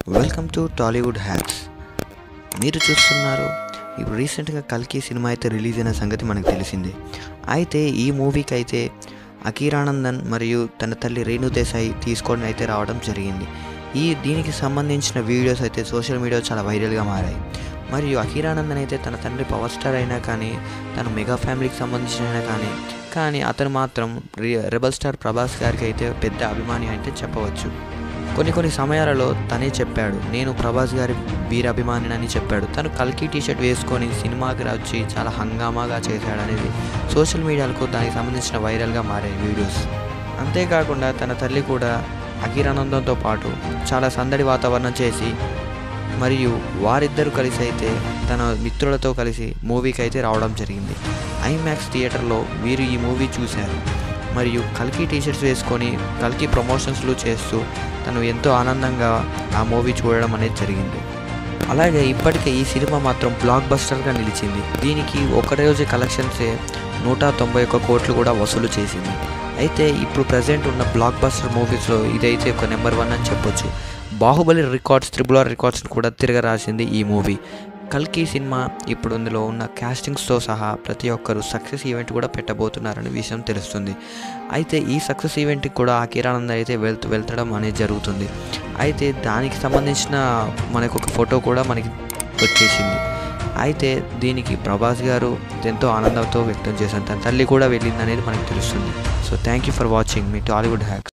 welcome to Tollywood hacks మీరు చూస్తున్నారు ఇప్పుడు రీసెంట్గా కల్కి సినిమా అయితే రిలీజ్ అయిన సంగతి మనకు తెలిసిందే అయితే ఈ మూవీకి అయితే అకీరానందన్ మరియు తన తల్లి రేణు దేశాయి తీసుకొని అయితే రావడం జరిగింది ఈ దీనికి సంబంధించిన వీడియోస్ అయితే సోషల్ మీడియాలో చాలా వైరల్గా మారాయి మరియు అకీరానందన్ అయితే తన తండ్రి పవర్ స్టార్ అయినా కానీ తన మెగా ఫ్యామిలీకి సంబంధించిన అయినా కానీ కానీ అతను మాత్రం రి- రెబల్ స్టార్ ప్రభాస్ గారికి అయితే పెద్ద అభిమాని అంటే చెప్పవచ్చు కొన్ని కొన్ని సమయాలలో తనే చెప్పాడు నేను ప్రభాస్ గారి వీరాభిమానిని చెప్పాడు తను కల్కి టీషర్ట్ వేసుకొని సినిమాకి వచ్చి చాలా హంగామాగా చేశాడు అనేది సోషల్ మీడియాలకు దానికి సంబంధించిన వైరల్గా మారాయి వీడియోస్ అంతేకాకుండా తన తల్లి కూడా అఖిరానందంతో పాటు చాలా సందడి వాతావరణం చేసి మరియు వారిద్దరూ కలిసి అయితే తన మిత్రులతో కలిసి మూవీకి అయితే రావడం జరిగింది ఐమాక్స్ థియేటర్లో వీరు ఈ మూవీ చూశారు మరియు కల్కి టీషర్ట్స్ వేసుకొని కల్కి ప్రమోషన్స్లు చేస్తూ తను ఎంతో ఆనందంగా ఆ మూవీ చూడడం అనేది జరిగింది అలాగే ఇప్పటికే ఈ సినిమా మాత్రం బ్లాక్ బస్టర్గా నిలిచింది దీనికి ఒక రోజు కలెక్షన్సే నూట తొంభై ఒక్క కోట్లు కూడా వసూలు చేసింది అయితే ఇప్పుడు ప్రజెంట్ ఉన్న బ్లాక్ బస్టర్ మూవీస్లో ఇదైతే ఒక నెంబర్ వన్ అని చెప్పొచ్చు బాహుబలి రికార్డ్స్ త్రిబుల్ ఆర్ రికార్డ్స్ని కూడా తిరగరాసింది ఈ మూవీ కల్కి సినిమా ఇప్పుడు అందులో ఉన్న క్యాస్టింగ్స్తో సహా ప్రతి ఒక్కరు సక్సెస్ ఈవెంట్ కూడా పెట్టబోతున్నారనే విషయం తెలుస్తుంది అయితే ఈ సక్సెస్ ఈవెంట్కి కూడా ఆ కిరానంద్ అయితే వెళ్తూ వెళ్తడం అనేది జరుగుతుంది అయితే దానికి సంబంధించిన మనకు ఒక ఫోటో కూడా మనకి వచ్చేసింది అయితే దీనికి ప్రభాస్ గారు ఎంతో ఆనందంతో వ్యక్తం చేశారు తన తల్లి కూడా వెళ్ళింది అనేది మనకు తెలుస్తుంది so thank you for watching మీ టాలీవుడ్ హ్యాక్స్